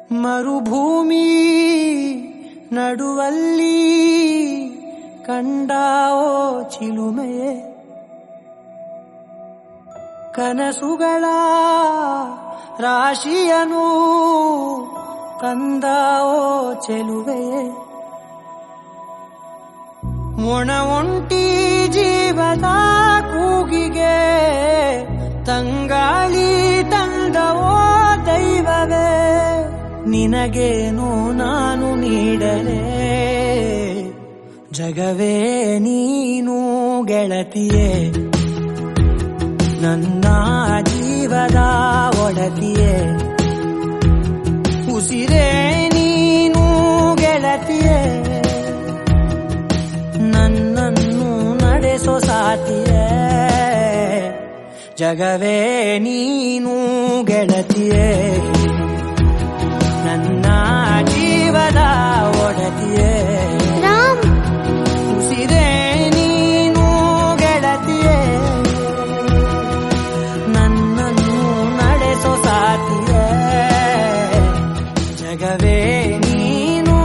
ಮರುಭೂಮಿ ನಡುವಲ್ಲಿ ಕಂಡಾವೋ ಚಿಲುಮೆಯೇ ಕನಸುಗಳ ರಾಶಿಯನು ಕಂದಾವೋ ಚೆಲುವೆಯೇ ಒಣ ಒಂಟಿ ಜೀವದ ಕೂಗಿಗೆ ತಂಗಾಳಿ ತಂದವೋ ದೈವವೇ ನಿನಗೇನು ನಾನು ನೀಡಲೇ ಜಗವೇ ನೀನು ಗೆಳತಿಯೇ ನನ್ನ ಜೀವದ ಒಡತಿಯೇ ಉಸಿರೇ ನೀನು ಗೆಳತಿಯೇ ನನ್ನನ್ನು ನಡೆಸೋ ಸಾತಿಯೇ ಜಗವೇ ನೀನು ಗೆಳತಿಯೇ ನನ್ನ ಜೀವದ ಒಡತಿಯೇ ರಾಮ್ ಉಸಿರೇ ನೀನು ಗೆಳತಿಯೇ ನನ್ನನ್ನು ನಡೆಸೋ ಸಾತಿಯೇ ಜಗವೇ ನೀನು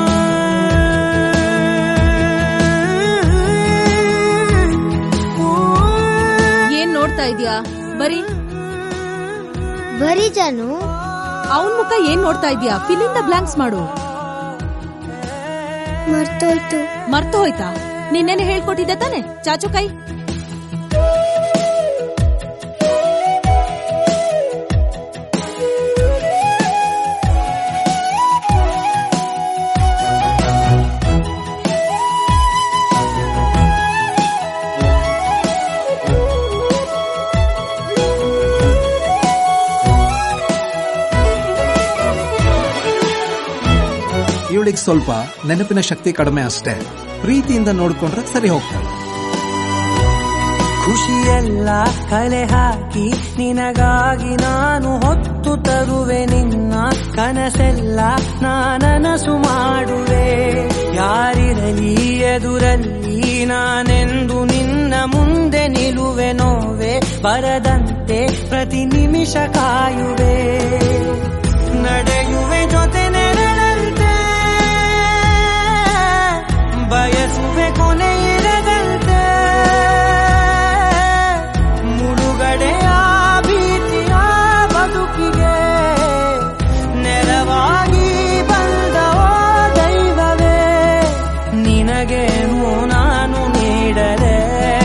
ಏನ್ ನೋಡ್ತಾ ಇದೀಯಾ ಬರೀ ಬರೀ ಜಾನು ಅವನ್ ಮುಖ ಏನ್ ನೋಡ್ತಾ ಇದೀಯಾ ಫಿಲಿಂದ ಬ್ಲಾಂಕ್ಸ್ ಮಾಡು ಮರ್ತೋಯ್ತು ಮರ್ತು ಹೋಯ್ತಾ ನಿನ್ನೆನೆ ಹೇಳ್ಕೊಟ್ಟಿದ್ದೆ ತಾನೆ ಚಾಚು ಕೈ ಇವಳಿಗೆ ಸ್ವಲ್ಪ ನೆನಪಿನ ಶಕ್ತಿ ಕಡಿಮೆ ಅಷ್ಟೇ ಪ್ರೀತಿಯಿಂದ ನೋಡ್ಕೊಂಡ್ರೆ ಸರಿ ಹೋಗ್ತಾಳೆ ಖುಷಿಯೆಲ್ಲ ಕಲೆ ಹಾಕಿ ನಿನಗಾಗಿ ನಾನು ಹೊತ್ತು ತರುವೆ ನಿನ್ನ ಕನಸೆಲ್ಲ ನಾನನಸು ಮಾಡುವೆ ಯಾರಿರಲಿ ಎದುರಲ್ಲಿ ನಾನೆಂದು ನಿನ್ನ ಮುಂದೆ ನಿಲುವೆ ನೋವೆ ಬರದಂತೆ ಪ್ರತಿ ನಿಮಿಷ ಕಾಯುವೆ ನಡೆಯುವೆ ಜೊತೆ ನೆರಳಂತೆ ಬಯಸುವೆ ಕೊನೆ ಇರದಂತೆ ಮುಳುಗಡೆಯ ಭೀತಿಯ ಬದುಕಿಗೆ ನೆರವಾಗಿ ಬಂದವೋ ದೈವವೇ ನಿನಗೇನು ನಾನು ನೀಡಲೆ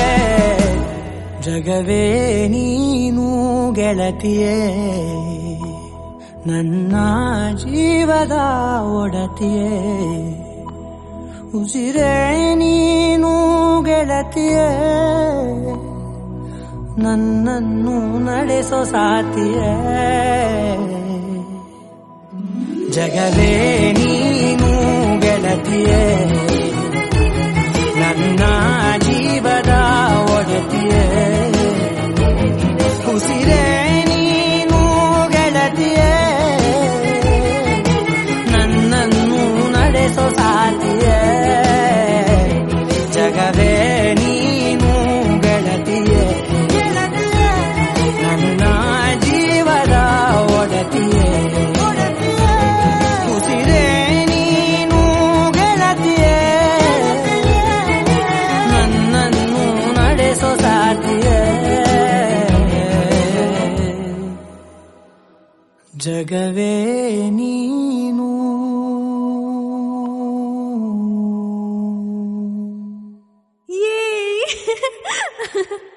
ಜಗವೇ ನೀನು ಗೆಳತಿಯೇ ನನ್ನ ಜೀವದ ಒಡತಿಯೇ ಉಸಿರೇ ನೀನು ಗೆಳತಿಯೇ ನನ್ನನ್ನು ನಡೆಸೋ ಸಾತಿಯೇ ಜಗವೇ ನೀನು ಗೆಳತಿಯೇ ನನ್ನ ಜೀವದ ಒಡತಿಯೇ ಉಸಿರೇ ನೀನು ಗೆಳತಿಯೇ ನನ್ನನ್ನು ನಡೆಸೋ ಸಾತಿಯೇ ಜಗವೇ ನೀನು ಗೆಳತಿಯೇ ನನ್ನ ಜೀವದ ಒಡತಿಯೇ ಉಸಿರೇ ನೀನು ಗೆಳತಿಯೇ ನನ್ನನ್ನು ನಡೆಸೋ ಸಾತಿಯೇ ಜಗವೇ ನೀನು ಏ